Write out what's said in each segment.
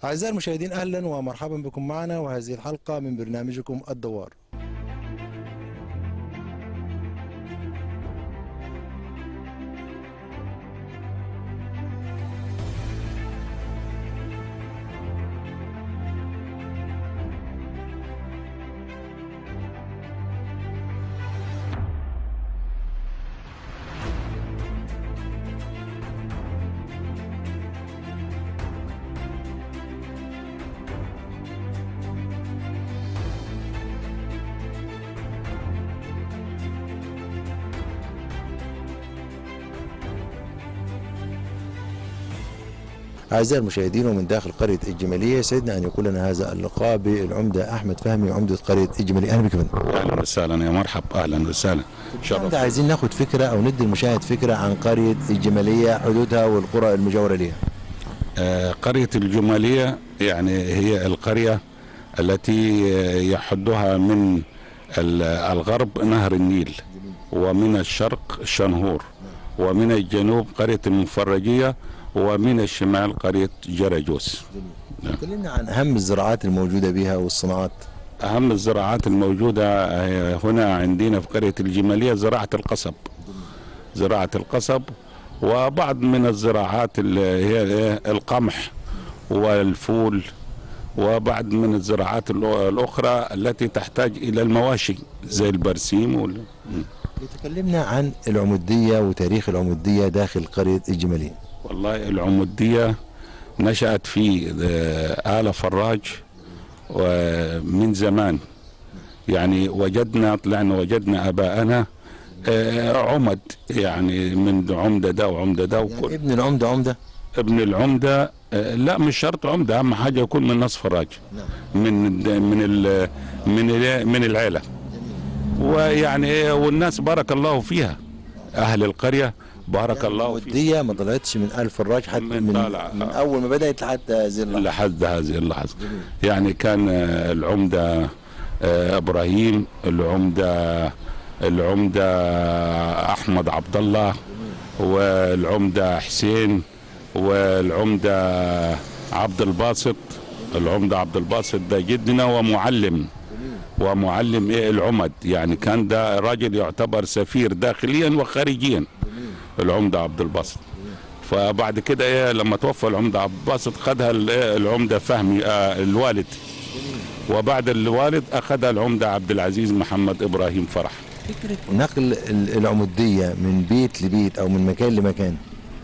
أعزائي المشاهدين أهلا ومرحبا بكم معنا وهذه الحلقة من برنامجكم الدوار أعزائي المشاهدين ومن داخل قرية الجمالية سعدنا أن يكون لنا هذا اللقاء بالعمدة أحمد فهمي عمدة قرية الجمالية أهلا بك يا فندم. اهلا وسهلا يا مرحب اهلا وسهلا شرف النهارده عايزين ناخد فكرة أو ندي المشاهد فكرة عن قرية الجمالية حدودها والقرى المجاورة لها آه، قرية الجمالية يعني هي القرية التي آه، يحدها من ال- الغرب نهر النيل ومن الشرق شنهور ومن الجنوب قرية المفرجية ومن الشمال قرية جرجوس كلمنا عن أهم الزراعات الموجودة بها والصناعات أهم الزراعات الموجودة آه، هنا عندنا في قرية الجمالية زراعة القصب زراعة القصب وبعض من الزراعات اللي هي إيه؟ القمح والفول وبعض من الزراعات الأ- الأخرى التي تحتاج إلى المواشي زي البرسيم وال... تكلمنا عن العمودية وتاريخ العمودية داخل قرية الجمالية والله العمودية نشأت في آه، آل فراج ومن زمان يعني وجدنا طلعنا وجدنا آباءنا آه، عمد يعني من عمدة ده وعمدة ده يعني وكل ابن العمدة عمدة ابن العمدة آه، لا مش شرط عمدة أهم حاجة يكون من نصف فراج من من ال من ال من العيلة ويعني إيه، والناس بارك الله فيها أهل القرية بارك الله فيهم العمودية ما طلعتش من آل فراج حتى من من, طالع. من أول ما بدأت لحد هذه اللحظة لحد هذه اللحظة يعني كان آه، العمدة آه، إبراهيم العمدة العمدة أحمد عبد الله والعمدة حسين والعمدة عبد الباسط العمدة عبد الباسط ده جدنا ومعلم ومعلم ايه العمد يعني كان ده راجل يعتبر سفير داخليا وخارجيا العمدة عبد الباسط فبعد كده ايه لما توفى العمده عبد الباسط خدها ال- إيه العمده فهمي آه الوالد وبعد الوالد اخذها العمده عبد العزيز محمد ابراهيم فرح فكرة نقل ال- العمودية من بيت لبيت أو من مكان لمكان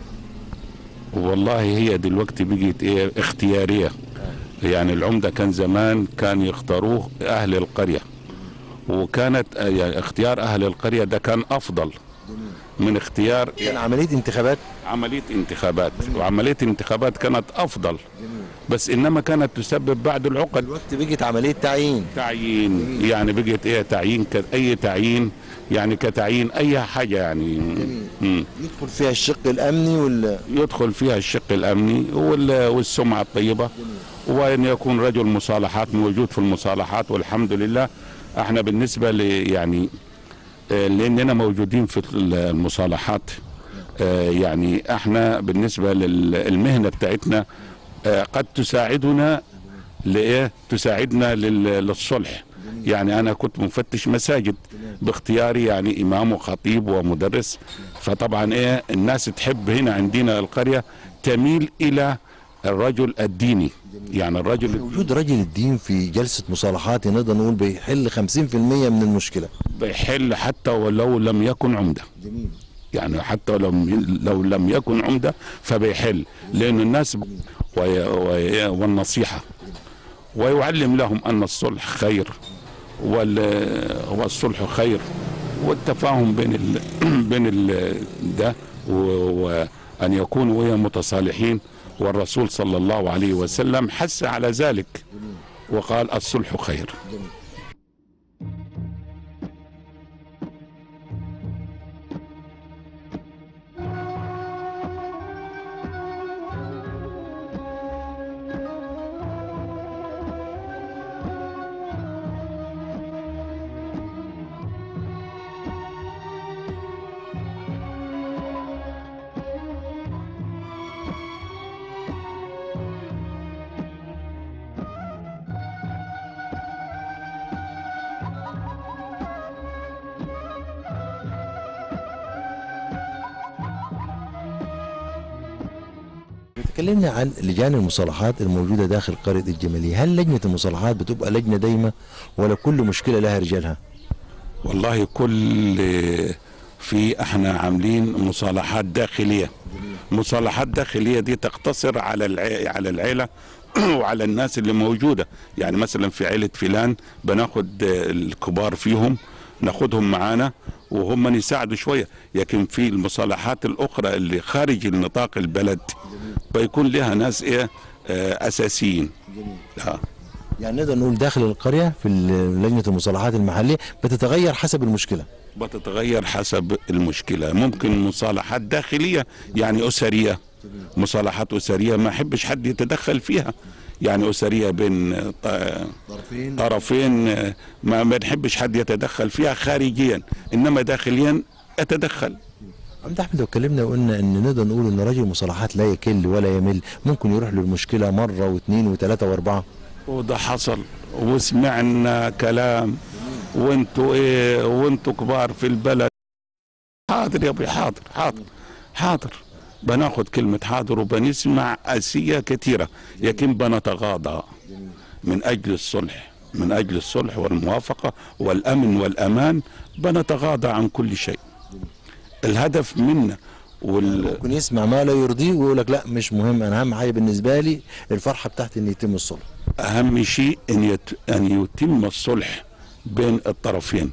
والله هي دلوقتي بقت ايه اختياريه يعني العمده كان زمان كان يختاروه اهل القريه وكانت آه، يعني اختيار اهل القريه ده كان افضل من اختيار كان عملية انتخابات عمليه انتخابات وعمليه انتخابات كانت افضل بس انما كانت تسبب بعد العقد الوقت بقت عملية تعيين تعيين يعني بقت ايه تعيين كاي تعيين يعني كتعيين اي حاجه يعني مم. يدخل فيها الشق الأمني وال يدخل فيها الشق الامني وال- والسمعه الطيبه وان يكون رجل مصالحات موجود في المصالحات والحمد لله احنا بالنسبه ل يعني آه، لاننا موجودين في المصالحات آه، يعني احنا بالنسبه للمهنه بتاعتنا آه، قد تساعدنا لايه تساعدنا لل- للصلح يعني انا كنت مفتش مساجد باختياري يعني امام وخطيب ومدرس فطبعا ايه الناس تحب هنا عندنا القريه تميل الى الرجل الديني يعني الرجل وجود رجل الدين في جلسة مصالحات نقدر نقول بيحل 50% من المشكلة بيحل حتى ولو لم يكن عمده جميل يعني حتى لو لو لم يكن عمده فبيحل لان الناس ب- وي وي والنصيحه ويعلم لهم ان الصلح خير وال- والصلح خير والتفاهم بين ال بين ال ده و- وان يكونوا وهي متصالحين والرسول صلى الله عليه وسلم حث على ذلك وقال الصلح خير كلمنا عن لجان المصالحات الموجوده داخل قريه الجماليه هل لجنه المصالحات بتبقى لجنه دايمه ولا كل مشكله لها رجالها والله كل في احنا عاملين مصالحات داخليه مصالحات داخليه دي تقتصر على الع... على العيله وعلى الناس اللي موجوده يعني مثلا في عيله فلان بناخد الكبار فيهم ناخدهم معانا وهم يساعدوا شويه لكن في المصالحات الاخرى اللي خارج النطاق البلد بيكون لها ناس ايه آه، اساسيين آه. يعني نقدر نقول داخل القريه في ال- لجنه المصالحات المحليه بتتغير حسب المشكله بتتغير حسب المشكلة ممكن مصالحات داخلية يعني أسرية مصالحات أسرية ما أحبش حد يتدخل فيها يعني أسرية بين ط- طرفين طرفين آه، ما ما نحبش حد يتدخل فيها خارجيا إنما داخليا أتدخل عمد احمد لو اتكلمنا وقلنا ان نقدر نقول ان رجل المصالحات لا يكل ولا يمل ممكن يروح للمشكله مره واثنين وثلاثه واربعه وده حصل وسمعنا كلام وانتوا ايه وانتوا كبار في البلد حاضر يا ابوي حاضر حاضر حاضر بناخد كلمة حاضر وبنسمع أشياء كثيرة لكن بنتغاضى من أجل الصلح من أجل الصلح والموافقة والأمن والأمان بنتغاضى عن كل شيء الهدف منا وال... ممكن يسمع ما لا يرضيه ويقول لك لا مش مهم انا اهم حاجه بالنسبه لي الفرحه بتاعتي ان يتم الصلح أهم شيء أن يت... أن يتم الصلح بين الطرفين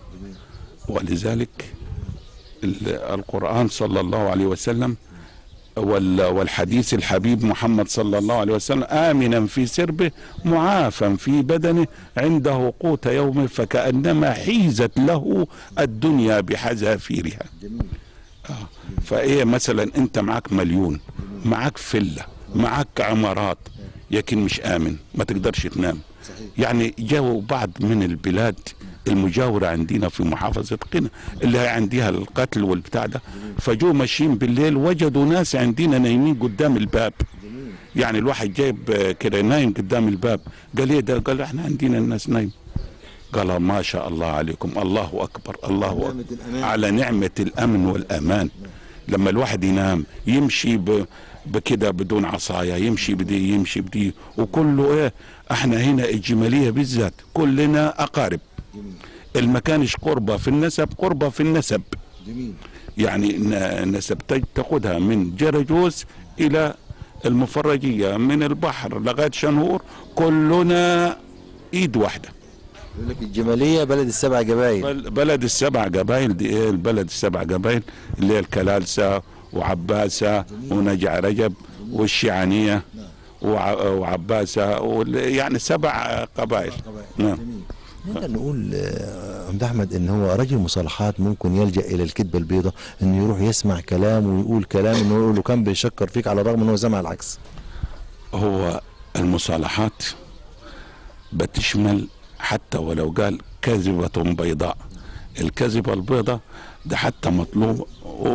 ولذلك ال- القرآن صلى الله عليه وسلم وال... والحديث الحبيب محمد صلى الله عليه وسلم آمنا في سربه معافا في بدنه عنده قوت يومه فكأنما حيزت له الدنيا بحذافيرها آه. فايه مثلا انت معك مليون معك فله معك عمارات لكن مش امن ما تقدرش تنام يعني جاوا بعض من البلاد المجاورة عندنا في محافظة قنا اللي هي عندها القتل والبتاع ده فجوا ماشيين بالليل وجدوا ناس عندنا نايمين قدام الباب يعني الواحد جايب آه، كده نايم قدام الباب قال ايه ده قال احنا عندنا الناس نايم قال ما شاء الله عليكم الله اكبر الله اكبر على نعمه الامن والامان لما الواحد ينام يمشي ب بكده بدون عصايه يمشي بدي يمشي بدي وكله ايه احنا هنا الجماليه بالذات كلنا اقارب المكانش قربة في النسب قربة في النسب جميل يعني ن- نسب تج- تاخدها من جرجوس الى المفرجيه من البحر لغايه شنهور كلنا ايد واحده يقول لك الجماليه بلد السبع جبايل بل- بلد السبع جبايل دي ايه البلد السبع جبايل اللي هي الكلالسة وعباسة ونجع رجب والشيعانية وع- وعباسة وال- يعني سبع قبائل نعم نقدر نقول آه، عمد احمد ان هو رجل مصالحات ممكن يلجا الى الكذبه البيضاء انه يروح يسمع كلام ويقول كلام انه يقول له كان بيشكر فيك على الرغم انه هو سمع العكس هو المصالحات بتشمل حتى ولو قال كذبة بيضاء الكذبة البيضاء ده حتى مطلوب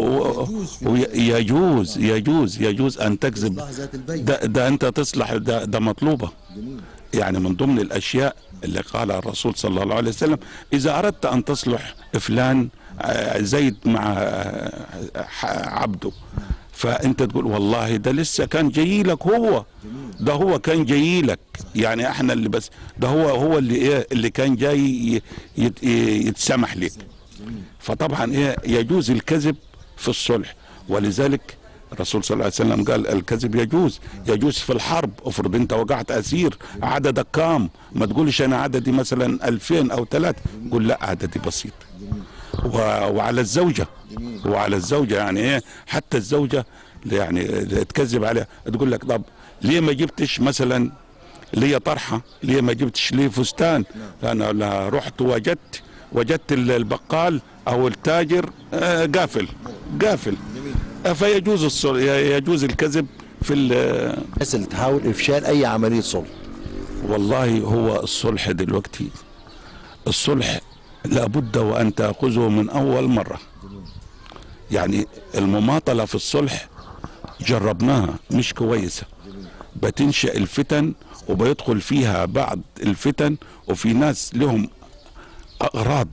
ويجوز يجوز يجوز أن تكذب ده, ده أنت تصلح ده, ده مطلوبة يعني من ضمن الأشياء اللي قالها الرسول صلى الله عليه وسلم إذا أردت أن تصلح فلان آه، زيد مع آه، ح- عبده فأنت تقول والله ده لسه كان جاي لك هو ده هو كان جاي لك يعني احنا اللي بس ده هو هو اللي ايه اللي كان جاي ي- يت- يتسمح لك فطبعا ايه يجوز الكذب في الصلح ولذلك الرسول صلى الله عليه وسلم قال الكذب يجوز يجوز في الحرب افرض انت وقعت اسير عددك كام ما تقولش انا عددي مثلا 2000 او ثلاثة قول لا عددي بسيط و... وعلى الزوجة وعلى الزوجة يعني ايه حتى الزوجة يعني تكذب عليها تقول لك طب ليه ما جبتش مثلا ليه طرحة ليه ما جبتش ليه فستان انا لا رحت وجدت وجدت ال- البقال او التاجر آه، قافل قافل آه، فيجوز الصل... يجوز الكذب في ال- الناس اللي تحاول افشال اي عمليه صلح والله هو الصلح دلوقتي الصلح لابد وان تاخذه من اول مره يعني المماطله في الصلح جربناها مش كويسه بتنشا الفتن وبيدخل فيها بعض الفتن وفي ناس لهم اغراض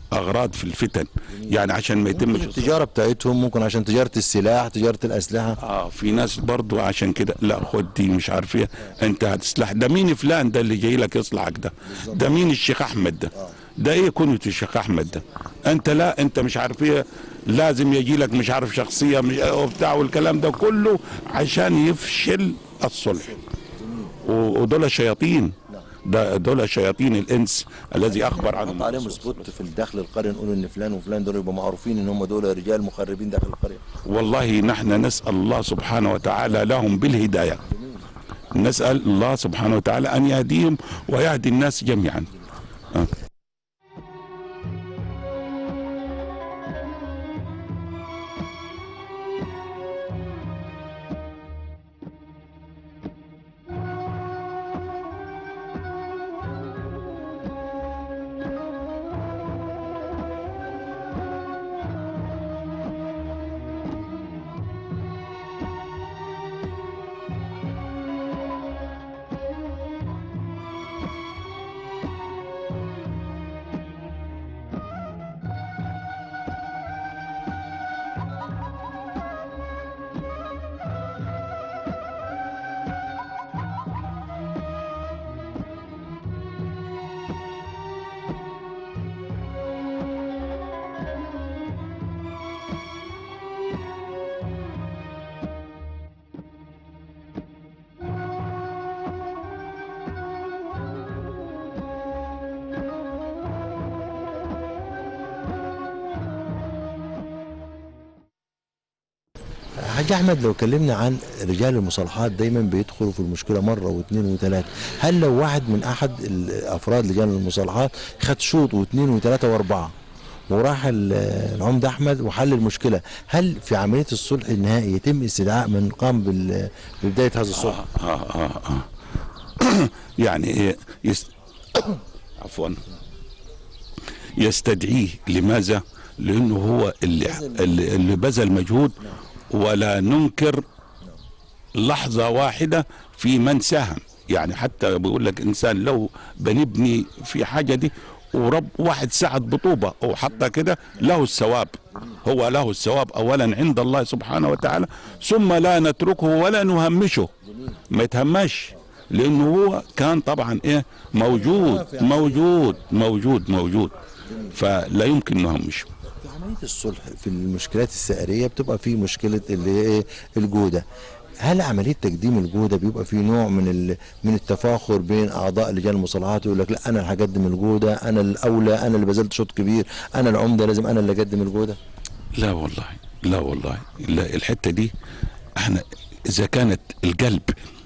اغراض في الفتن يعني عشان ما يتمش التجاره بتاعتهم ممكن عشان تجاره السلاح تجاره الاسلحه اه في ناس برضو عشان كده لا خد دي مش عارف ايه انت هتسلح ده مين فلان ده اللي جاي لك يصلحك ده ده مين الشيخ احمد ده ده ايه كنية الشيخ احمد ده انت لا انت مش عارف ايه لازم يجي لك مش عارف شخصيه مش وبتاع والكلام ده كله عشان يفشل الصلح و- ودول شياطين ده دول شياطين الانس الذي اخبر عنهم نحط عليهم الرسول سبوت في الداخل القريه نقول ان فلان وفلان دول يبقوا معروفين ان هم دول رجال مخربين داخل القريه والله نحن نسأل الله سبحانه وتعالى لهم بالهداية نسأل الله سبحانه وتعالى أن يهديهم ويهدي الناس جميعا حاج احمد لو اتكلمنا عن رجال المصالحات دايما بيدخلوا في المشكله مره واثنين وثلاثه هل لو واحد من احد الافراد لجان المصالحات خد شوط واثنين وثلاثه واربعه وراح ال- العمده احمد وحل المشكله هل في عمليه الصلح النهائي يتم استدعاء من قام بال- ببدايه هذا الصلح آه آه آه. يعني إيه يست... عفوا يستدعيه لماذا؟ لأنه هو اللي اللي, اللي بذل مجهود ولا ننكر لحظة واحدة في من ساهم يعني حتى بيقول لك إنسان لو بنبني في حاجة دي ورب واحد ساعد بطوبة أو حتى كده له الثواب هو له الثواب أولا عند الله سبحانه وتعالى ثم لا نتركه ولا نهمشه ما يتهمش لأنه هو كان طبعا إيه موجود موجود موجود موجود فلا يمكن نهمشه في عمليه الصلح في المشكلات السائريه بتبقى في مشكله اللي هي إيه؟ الجوده هل عمليه تقديم الجوده بيبقى في نوع من ال- من التفاخر بين اعضاء لجان المصالحات يقول لك لا انا اللي هقدم الجوده انا الاولى انا اللي بذلت شوط كبير انا العمده لازم انا اللي اقدم الجوده لا والله لا والله لا الحته دي احنا اذا كانت القلب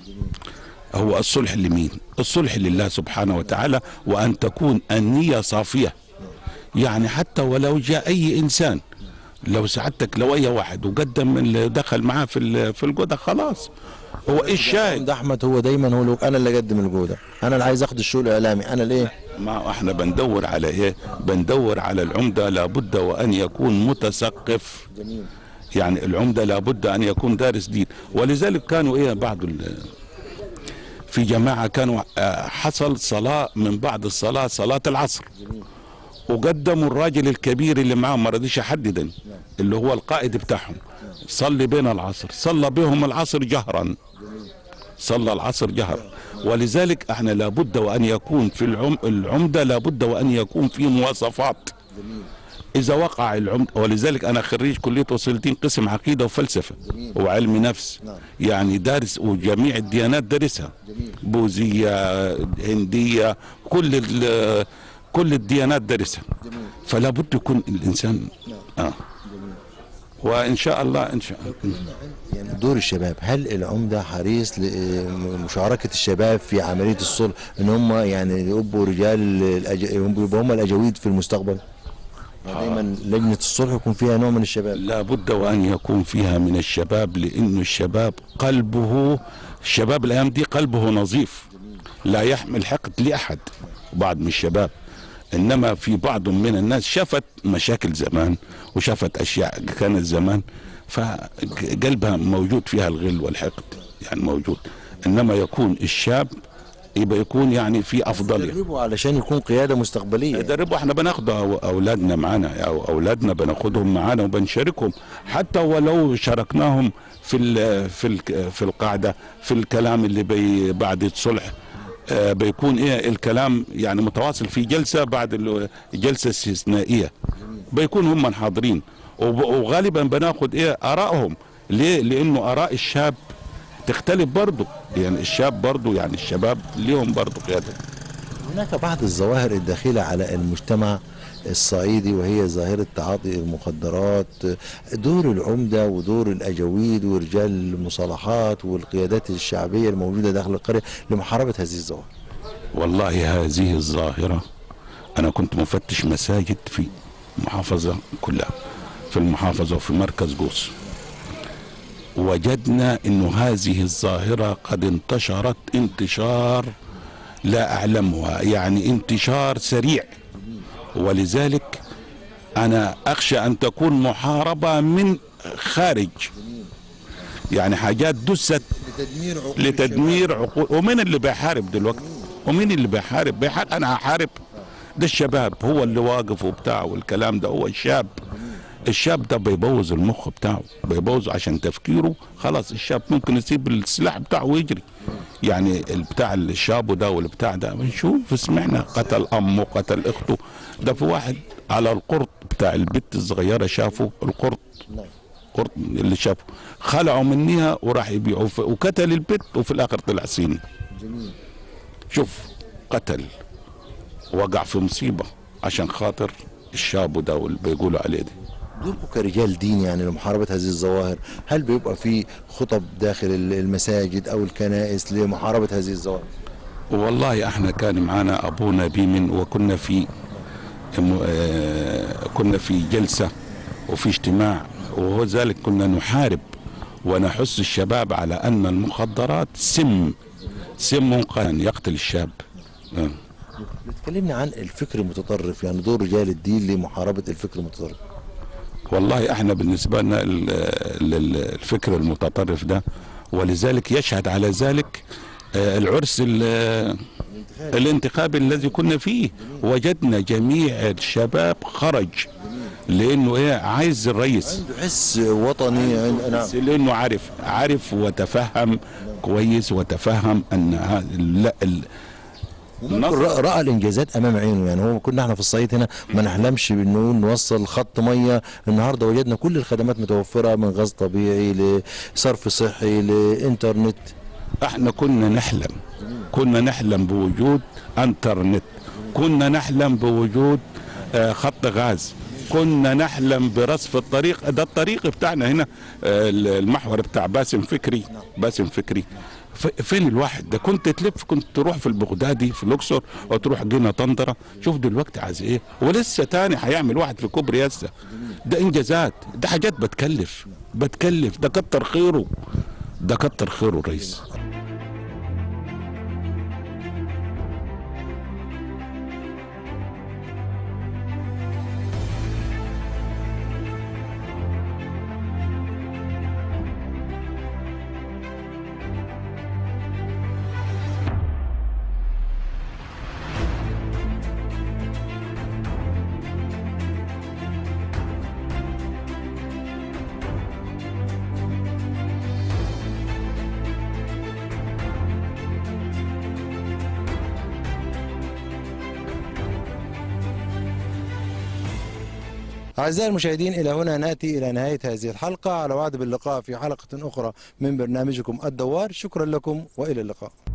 هو الصلح لمين؟ الصلح لله سبحانه وتعالى وان تكون النيه صافيه يعني حتى ولو جاء اي انسان لو سعادتك لو اي واحد وقدم اللي دخل معاه في ال- في الجوده خلاص هو ايه الشاهد؟ العمده احمد هو دايما هو لك انا اللي اقدم الجوده انا اللي عايز اخد الشغل الاعلامي انا الايه ما احنا بندور على ايه؟ بندور على العمده لابد وان يكون متثقف جميل يعني العمدة لابد أن يكون دارس دين ولذلك كانوا إيه بعض ال- في جماعة كانوا آه، حصل صلاة من بعد الصلاة صلاة العصر وقدموا الراجل الكبير اللي معاهم ما رضيش يحدد اللي هو القائد بتاعهم صلي بين العصر صلى بهم العصر جهرا صلى العصر جهرا ولذلك احنا لابد وان يكون في العم العمده لابد وان يكون في مواصفات اذا وقع العمد ولذلك انا خريج كليه اصول الدين قسم عقيده وفلسفه وعلم نفس نعم. يعني دارس وجميع الديانات دارسها جميل. بوذيه هنديه كل ال- كل الديانات دارسها جميل فلا بد يكون الانسان اه وان شاء الله ان شاء الله يعني دور الشباب هل العمده حريص لمشاركه الشباب في عمليه الصلح ان هم يعني يبقوا رجال الأج... يبقوا هم الاجاويد في المستقبل دايما لجنه الصلح يكون فيها نوع من الشباب لا بد وأن يكون فيها من الشباب لأن الشباب قلبه الشباب الأيام دي قلبه نظيف لا يحمل حقد لأحد بعض من الشباب إنما في بعض من الناس شافت مشاكل زمان وشافت أشياء كانت زمان فقلبها موجود فيها الغل والحقد يعني موجود إنما يكون الشاب يبقى يكون يعني في افضليه تدريبه علشان يكون قياده مستقبليه يدربوا احنا بناخد أو- اولادنا معانا او اولادنا بناخدهم معانا وبنشاركهم حتى ولو شاركناهم في ال في ال في القاعده في الكلام اللي بي بعد الصلح آه، بيكون ايه الكلام يعني متواصل في جلسه بعد ال- جلسه استثنائيه بيكون هم حاضرين وب- وغالبا بناخد ايه ارائهم ليه لانه اراء الشاب تختلف برضه يعني الشاب برضه يعني الشباب ليهم برضه قياده هناك بعض الظواهر الداخلة على المجتمع الصعيدي وهي ظاهرة تعاطي المخدرات دور العمدة ودور الأجاويد ورجال المصالحات والقيادات الشعبية الموجودة داخل القرية لمحاربة هذه الظواهر والله هذه الظاهرة أنا كنت مفتش مساجد في المحافظة كلها في المحافظة وفي مركز جوس وجدنا أن هذه الظاهرة قد انتشرت انتشار لا أعلمها يعني انتشار سريع ولذلك أنا أخشى أن تكون محاربة من خارج يعني حاجات دست لتدمير عقول لتدمير عقول ومين اللي بيحارب دلوقتي ومين اللي بيحارب بيحارب انا هحارب ده الشباب هو اللي واقف وبتاع والكلام ده هو الشاب الشاب ده بيبوظ المخ بتاعه بيبوظ عشان تفكيره خلاص الشاب ممكن يسيب السلاح بتاعه ويجري يعني البتاع الشاب ده والبتاع ده بنشوف سمعنا قتل امه قتل اخته ده في واحد على القرط بتاع البت الصغيره شافه القرط نعم. قرط اللي شافه خلعوا منيها وراح يبيعوا ف- وقتل البت وفي الاخر طلع صيني جميل شوف قتل وقع في مصيبه عشان خاطر الشاب ده واللي بيقولوا عليه ده دوركم كرجال دين يعني لمحاربة هذه الظواهر هل بيبقى في خطب داخل المساجد أو الكنائس لمحاربة هذه الظواهر والله احنا كان معانا ابونا بيمن وكنا في م- آه، كنا في جلسه وفي اجتماع وهو ذلك كنا نحارب ونحث الشباب على ان المخدرات سم سم قان يقتل الشاب آه. بتكلمني عن الفكر المتطرف يعني دور رجال الدين لمحاربة الفكر المتطرف والله احنا بالنسبه لنا ال- ال- الفكر المتطرف ده ولذلك يشهد على ذلك آه، العرس ال- الانتخابي الذي كنا فيه وجدنا جميع الشباب خرج لانه ايه عايز الرئيس عنده حس وطني عند... نعم بس لانه عارف عارف وتفهم كويس وتفهم ان هذا لا ال- ممكن رأى, رأى الانجازات امام عينه يعني هو كنا احنا في الصعيد هنا ما نحلمش بانه نوصل خط ميه النهارده وجدنا كل الخدمات متوفره من غاز طبيعي لصرف صحي لانترنت احنا كنا نحلم كنا نحلم بوجود انترنت كنا نحلم بوجود آه، خط غاز كنا نحلم برصف الطريق ده الطريق بتاعنا هنا آه، المحور بتاع باسم فكري باسم فكري ف- فين الواحد ده كنت تلف كنت تروح في البغدادي في الاقصر او تروح جنة طنطرة شوف دلوقتي عايز ايه ولسه تاني هيعمل واحد في كوبري يسا ده انجازات ده حاجات بتكلف بتكلف ده كتر خيره ده كتر خيره الرئيس أعزائي المشاهدين إلى هنا نأتي إلى نهاية هذه الحلقة على وعد باللقاء في حلقة أخرى من برنامجكم الدوار شكرا لكم وإلى اللقاء